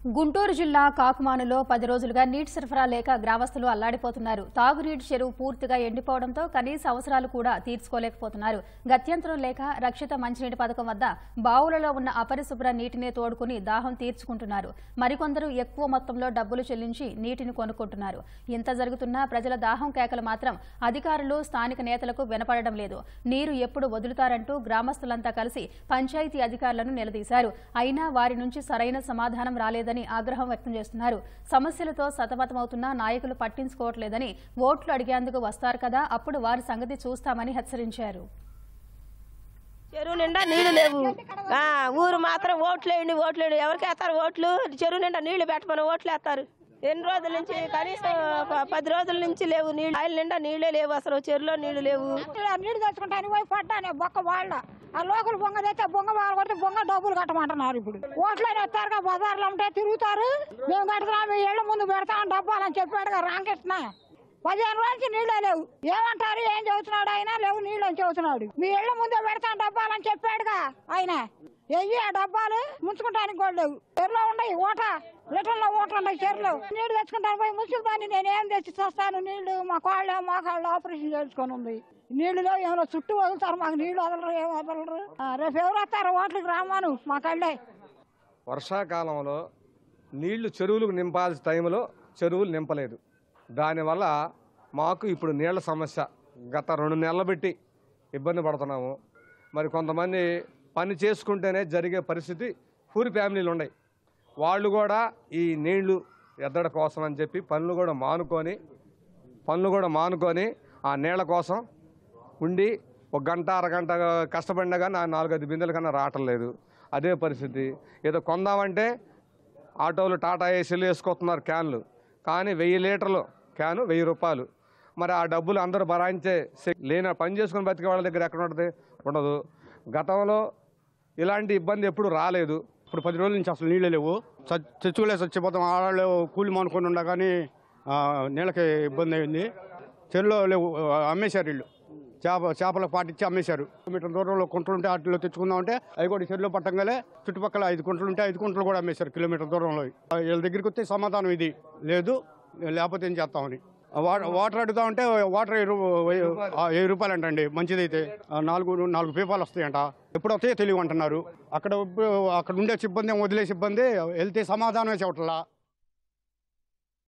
గుంటూరు జిల్లా కాకుమానులో పది రోజులుగా నీటి సరఫరా లేక గ్రామస్తులు అల్లాడిపోతున్నారు తాగునీటి చెరువు పూర్తిగా ఎండిపోవడంతో కనీస అవసరాలు కూడా తీర్చుకోలేకపోతున్నారు గత్యంతరం లేక రక్షిత మంచినీటి పథకం వద్ద బావులలో ఉన్న అపరిశుభ్ర నీటిని తోడుకుని దాహం తీర్చుకుంటున్నారు మరికొందరు ఎక్కువ మొత్తంలో డబ్బులు చెల్లించి నీటిని కొనుక్కుంటున్నారు ఇంత జరుగుతున్నా ప్రజల దాహం కేకలు మాత్రం అధికారులు స్థానిక నేతలకు వినపడడం లేదు నీరు ఎప్పుడు వదులుతారంటూ గ్రామస్తులంతా కలిసి పంచాయతీ అధికారులను నిలదీశారు అయినా వారి నుంచి సరైన సమాధానం రాలేదని ఆగ్రహం వ్యక్తం చేస్తున్నారు సమస్యలతో సతమతమవుతున్నా నాయకులు పట్టించుకోవట్లేదని ఓట్లు అడిగేందుకు వస్తారు కదా అప్పుడు వారి సంగతి చూస్తామని హెచ్చరించారు చెరువు నిండా నీళ్లు లేవు ఆ, ఊరు మాత్రం ఓట్లేయండి ఓట్లేయండి ఎవరికి వేస్తారు ఓట్లు చెరువు నిండా నీళ్లు పెట్టమని ఓట్లు వేస్తారు ఎన్ని రోజుల నుంచి కనీసం ప- పది రోజుల నుంచి లేవు నీళ్ళు ఆయన నిండా నీళ్ళే లేవు అసలు చెరువులో నీళ్లు లేవు ఇలా నీళ్లు తెచ్చుకుంటాను పోయి పడ్డాను బొక్క వాళ్ళ ఆ లోకల్ బొంగ తెస్తే బొంగ వాళ్ళు కొడితే బొంగ డబ్బులు కట్టమంటున్నారు ఇప్పుడు ఓట్లని వస్తారుగా బజార్లో ఉంటే తిరుగుతారు మేము కడుతున్నాం మీ ఇళ్ళ ముందు పెడతాం డబ్బాలని చెప్పాడుగా రామకృష్ణ పదిహేను రోజుల నుంచి నీళ్ళే లేవు ఏమంటారు ఏం చెబుతున్నాడు ఆయన లేవు నీళ్ళు అని చెబుతున్నాడు మీ ఇళ్ళ ముందే పెడతాం డబ్బాలని చెప్పాడుగా ఆయన ఎయ్యి ఆ డబ్బాలు ముంచుకుంటానికి కూడా లేవు చెరులో ఉన్నాయి ఓట లిటర్లో ఓట్లు ఉన్నాయి చెరులో నీళ్లు తెచ్చుకుంటాను పోయి ముసుగుతాను నేను ఏం తెచ్చి చేస్తాను నీళ్లు మా కాళ్ళు మోకాళ్ళు ఆపరేషన్ చేసుకొని ఉంది నీళ్లు లేవు ఏమైనా చుట్టూ వదులుతారు మాకు నీళ్లు వదలరు ఏం వదలరు ఆ, రేపు ఎవరు వస్తారు ఓట్లకి రామాను మా కళ్ళే వర్షాకాలంలో నీళ్లు చెరువులకు నింపాల్సిన టైంలో చెరువులు నింపలేదు దానివల్ల మాకు ఇప్పుడు నీళ్ల సమస్య గత రెండు నెలలు పెట్టి ఇబ్బంది పడుతున్నాము మరి కొంతమంది పని చేసుకుంటేనే జరిగే పరిస్థితి పూరి ఫ్యామిలీలు ఉన్నాయి వాళ్ళు కూడా ఈ నీళ్లు ఎద్దడ కోసం అని చెప్పి పనులు కూడా మానుకొని పనులు కూడా మానుకొని ఆ నీళ్ల కోసం ఉండి ఒక గంట అరగంట కష్టపడినా కానీ ఆ నాలుగైదు బిందెల కన్నా రావటం లేదు అదే పరిస్థితి ఏదో కొందామంటే ఆటోలు టాటా ఏసీలు వేసుకొస్తున్నారు క్యాన్లు కానీ వెయ్యి లీటర్లు క్యాను వెయ్యి రూపాయలు మరి ఆ డబ్బులు అందరూ భరాయించే శక్తి లేని పని చేసుకుని బతికే వాళ్ళ దగ్గర ఎక్కడ ఉంటుంది ఉండదు గతంలో ఇలాంటి ఇబ్బంది ఎప్పుడు రాలేదు ఇప్పుడు పది రోజుల నుంచి అసలు నీళ్ళే లేవు చ- చచ్చుకోలేసి చచ్చిపోతాం ఆడవాళ్ళు కూలి మానుకొని ఉండ కానీ ఆ, నీళ్ళకి ఇబ్బంది అయింది చెరువులో లేవు ఆ, అమ్మేశారు ఇల్లు చేప చేపలకు పాటించి అమ్మేశారు మీటర్ దూరంలో కుంటలు ఉంటే వాటిలో తెచ్చుకుందామంటే అవి కూడా చెరువులో పట్టంగానే చుట్టుపక్కల ఐదు కుంటలు ఉంటే ఐదు కుంటలు కూడా అమ్మేశారు కిలోమీటర్ దూరంలో ఆ, వీళ్ళ దగ్గరికి వస్తే సమాధానం ఇది లేదు లేకపోతే ఏం చేస్తామని వా- వాటర్ అడుగుతా ఉంటే వాటర్ వెయ్యి రూ- వెయ్యి- ఆ, వెయ్యి రూపాయలు అంటండి మంచిదైతే ఆ, నాలుగు నాలుగు పీపాలు వస్తాయంట ఎప్పుడు వస్తాయో తెలియవు అంటున్నారు అక్కడ అక్కడ ఉండే సిబ్బంది ఏమో వదిలే సిబ్బంది వెళ్తే సమాధానమే చెప్పట్లా